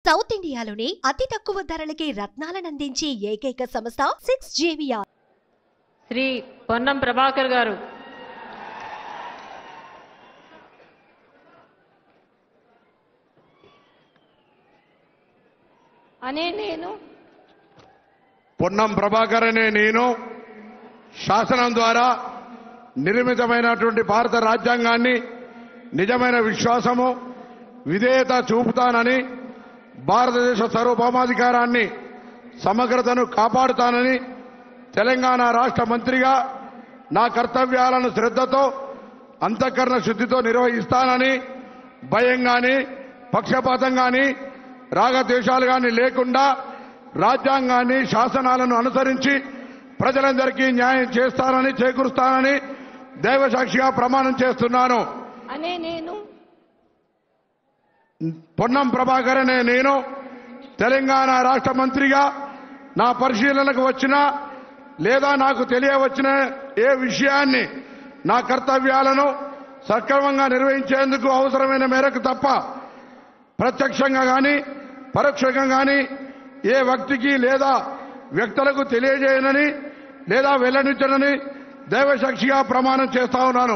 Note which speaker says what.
Speaker 1: south ఇండియాలోని అతి తక్కువ ధరలకి రత్నాలనందించే ఏకైక సంస్థ సిక్స్ జేవియా
Speaker 2: శ్రీ పొన్నం ప్రభాకర్ గారు అనే నేను
Speaker 3: పొన్నం ప్రభాకర్ అనే నేను శాసనం ద్వారా నిర్మితమైనటువంటి భారత రాజ్యాంగాన్ని నిజమైన విశ్వాసము విధేయత చూపుతానని భారతదేశ సార్వభౌమాధికారాన్ని సమగ్రతను కాపాడుతానని తెలంగాణ రాష్ట్ర మంత్రిగా నా కర్తవ్యాలను శ్రద్ధతో అంతఃకరణ శుద్ధితో నిర్వహిస్తానని భయం గాని పక్షపాతం గాని రాగద్వేషాలు గాని లేకుండా రాజ్యాంగాన్ని శాసనాలను అనుసరించి ప్రజలందరికీ న్యాయం చేస్తానని చేకూరుస్తానని దైవసాక్షిగా ప్రమాణం చేస్తున్నాను
Speaker 2: అనే నేను
Speaker 3: పొన్నం ప్రభాకర్ అనే నేను తెలంగాణ రాష్ట్ర మంత్రిగా నా పరిశీలనకు వచ్చిన లేదా నాకు తెలియవచ్చిన ఏ విషయాన్ని నా కర్తవ్యాలను సక్రమంగా నిర్వహించేందుకు అవసరమైన మేరకు తప్ప ప్రత్యక్షంగా గాని పరోక్షంగా గాని ఏ వ్యక్తికి లేదా వ్యక్తులకు తెలియజేయనని లేదా వెల్లడించనని దైవసాక్షిగా ప్రమాణం చేస్తా ఉన్నాను